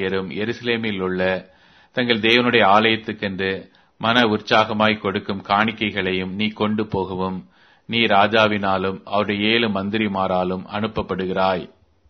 ஆசாரியரும் எருசலேமில் உள்ள தங்கள் தேவனுடைய ஆலயத்துக்கென்று மன உற்சாகமாய் கொடுக்கும் காணிக்கைகளையும் நீ கொண்டு போகவும் நீ ராஜாவினாலும் அவருடைய ஏழு மந்திரிமாராலும் அனுப்பப்படுகிறாய்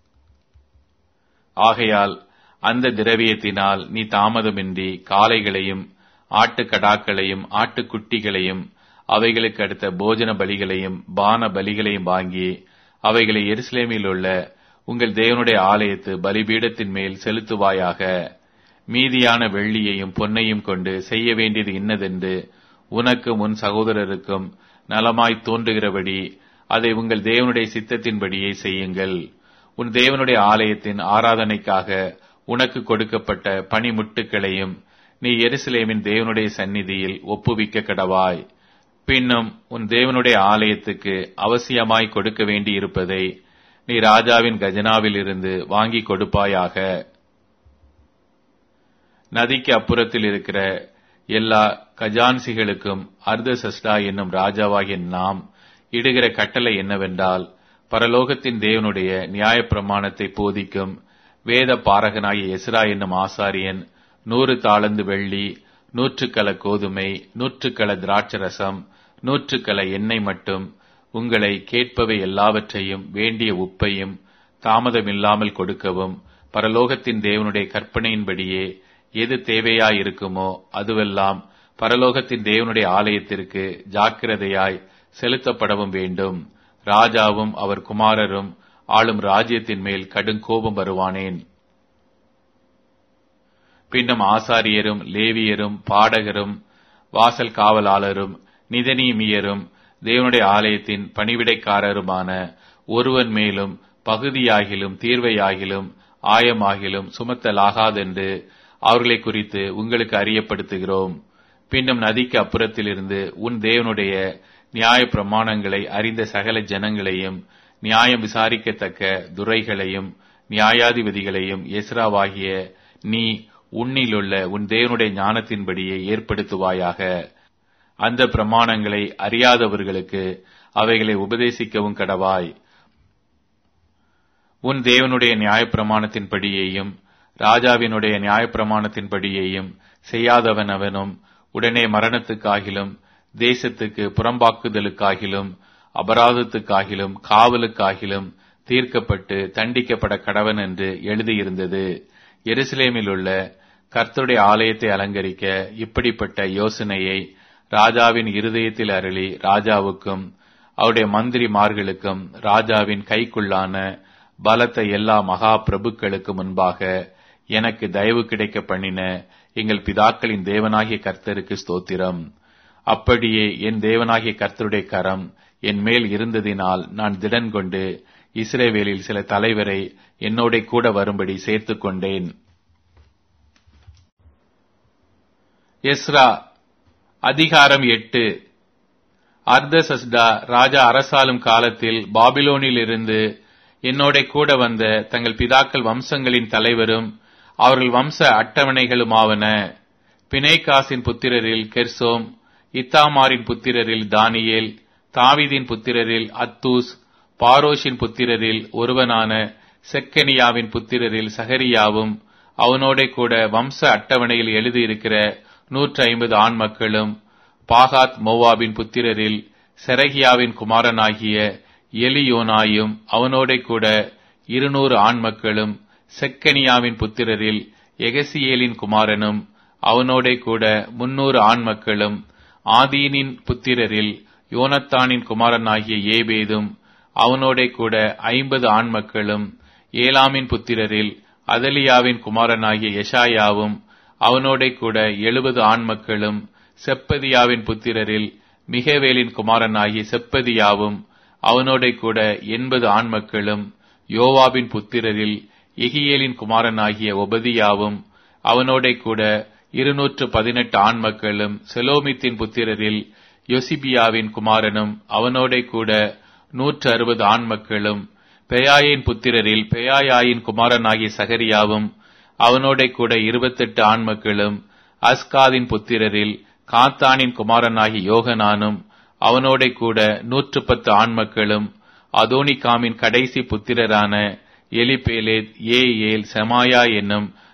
ஆகையால் அந்த திரவியத்தினால் நீ தாமதமின்றி காளைகளையும் ஆட்டுக்கடாக்களையும் ஆட்டுக்குட்டிகளையும் அவைகளுக்கு அடுத்த போஜன பலிகளையும் பான பலிகளையும் வாங்கி அவைகளை எருசலேமில் உள்ள உங்கள் தேவனுடைய ஆலயத்து பலிபீடத்தின் மேல் செலுத்துவாயாக மீதியான வெள்ளியையும் பொன்னையும் கொண்டு செய்ய வேண்டியது இன்னதென்று உனக்கும் உன் சகோதரருக்கும் நலமாய் தோன்றுகிறபடி அதை உங்கள் தேவனுடைய சித்தத்தின்படியே செய்யுங்கள் உன் தேவனுடைய ஆலயத்தின் ஆராதனைக்காக உனக்கு கொடுக்கப்பட்ட பனிமுட்டுக்களையும் நீ எருசலேமின் தேவனுடைய சந்நிதியில் ஒப்புவிக்க கடவாய் பின்னும் உன் தேவனுடைய ஆலயத்துக்கு அவசியமாய் கொடுக்க வேண்டியிருப்பதை நீ ராஜாவின் கஜனாவில் இருந்து வாங்கி கொடுப்பாயாக நதிக்கு அப்புறத்தில் இருக்கிற எல்லா கஜான்சிகளுக்கும் அர்தசஸ்டா என்னும் ராஜாவாகிய நாம் இடுகிற கட்டளை என்னவென்றால் பரலோகத்தின் தேவனுடைய நியாயப்பிரமாணத்தை போதிக்கும் வேத பாரகனாகிய எஸ்ரா என்னும் ஆசாரியன் நூறு தாளந்து வெள்ளி நூற்றுக்கல கோதுமை நூற்றுக்கல திராட்சரசம் நூற்றுக்கல எண்ணெய் மட்டும் உங்களை கேட்பவை எல்லாவற்றையும் வேண்டிய உப்பையும் தாமதமில்லாமல் கொடுக்கவும் பரலோகத்தின் தேவனுடைய கற்பனையின்படியே எது தேவையாயிருக்குமோ அதுவெல்லாம் பரலோகத்தின் தேவனுடைய ஆலயத்திற்கு ஜாக்கிரதையாய் செலுத்தப்படவும் வேண்டும் ராஜாவும் அவர் குமாரரும் ஆளும் ராஜ்யத்தின் மேல் கடும் கோபம் வருவானேன் பின்னும் ஆசாரியரும் லேவியரும் பாடகரும் வாசல் காவலாளரும் நிதனீமியரும் தேவனுடைய ஆலயத்தின் பணிவிடைக்காரருமான ஒருவன் மேலும் பகுதியாகிலும் தீர்வையாகிலும் ஆயமாகிலும் சுமத்தலாகாதென்று அவர்களை குறித்து உங்களுக்கு அறியப்படுத்துகிறோம் பின்னும் நதிக்கு அப்புறத்திலிருந்து உன் தேவனுடைய நியாய பிரமாணங்களை அறிந்த சகல ஜனங்களையும் நியாயம் விசாரிக்கத்தக்க துரைகளையும் நியாயாதிபதிகளையும் எஸ்ராவாகிய நீ உன்னிலுள்ள உன் தேவனுடைய ஞானத்தின்படியே ஏற்படுத்துவாயாக அந்த பிரமாணங்களை அறியாதவர்களுக்கு அவைகளை உபதேசிக்கவும் கடவாய் உன் தேவனுடைய நியாயப்பிரமாணத்தின்படியேயும் ராஜாவினுடைய நியாயப்பிரமாணத்தின்படியேயும் செய்யாதவன் அவனும் உடனே மரணத்துக்காகிலும் தேசத்துக்கு புறம்பாக்குதலுக்காகிலும் அபராதத்துக்காகிலும் காவலுக்காகிலும் தீர்க்கப்பட்டு தண்டிக்கப்பட கடவன் என்று எழுதியிருந்தது எருசலேமில் உள்ள கர்த்தருடைய ஆலயத்தை அலங்கரிக்க இப்படிப்பட்ட யோசனையை ராஜாவின் இருதயத்தில் அருளி ராஜாவுக்கும் அவருடைய மந்திரிமார்களுக்கும் ராஜாவின் கைக்குள்ளான பலத்த எல்லா மகா பிரபுக்களுக்கு முன்பாக எனக்கு தயவு கிடைக்க பண்ணின எங்கள் பிதாக்களின் தேவனாகிய கர்த்தருக்கு ஸ்தோத்திரம் அப்படியே என் தேவனாகிய கர்த்தருடைய கரம் என் மேல் இருந்ததினால் நான் திடன் கொண்டு இஸ்ரேவேலில் சில தலைவரை என்னோட கூட வரும்படி சேர்த்துக் கொண்டேன் எஸ்ரா அதிகாரம் எட்டு அர்தசஸ்டா ராஜா அரசாளும் காலத்தில் பாபிலோனில் இருந்து என்னோட கூட வந்த தங்கள் பிதாக்கள் வம்சங்களின் தலைவரும் அவர்கள் வம்ச அட்டவணைகளுமாவன பிணைகாசின் புத்திரரில் கெர்சோம் இத்தாமாரின் புத்திரரில் தானியேல் தாவிதின் புத்திரரில் அத்தூஸ் பாரோஷின் புத்திரரில் ஒருவனான செக்கனியாவின் புத்திரரில் சகரியாவும் அவனோட கூட வம்ச அட்டவணையில் எழுதியிருக்கிற நூற்றி ஐம்பது ஆண் மக்களும் பாகாத் மோவாபின் புத்திரரில் செரகியாவின் குமாரனாகிய எலியோனாயும் அவனோட கூட இருநூறு ஆண் மக்களும் செக்கனியாவின் புத்திரரில் எகசியேலின் குமாரனும் அவனோட கூட முன்னூறு ஆண் மக்களும் ஆதீனின் புத்திரரில் யோனத்தானின் குமாரனாகிய ஏபேதும் அவனோட கூட ஐம்பது ஆண் மக்களும் ஏலாமின் புத்திரரில் அதலியாவின் குமாரனாகிய யஷாயாவும் அவனோட கூட எழுபது ஆண் மக்களும் செப்பதியாவின் புத்திரரில் மிகவேலின் குமாரனாகிய செப்பதியாவும் அவனோட கூட எண்பது ஆண் மக்களும் யோவாபின் புத்திரரில் எகியேலின் குமாரனாகிய ஒபதியாவும் அவனோட கூட இருநூற்று பதினெட்டு ஆண் மக்களும் செலோமித்தின் புத்திரரில் யொசிபியாவின் குமாரனும் அவனோட கூட நூற்று அறுபது ஆண் மக்களும் பெயாயின் புத்திரரில் பெயாயாயின் குமாரனாகிய சகரியாவும் அவனோட கூட இருபத்தெட்டு ஆண் மக்களும் அஸ்காதின் புத்திரரில் காத்தானின் குமாரனாகி யோகனானும் அவனோட கூட நூற்று பத்து ஆண் மக்களும் அதோனிகாமின் கடைசி புத்திரரான எலிபேலேத் ஏ ஏல் செமாயா என்னும்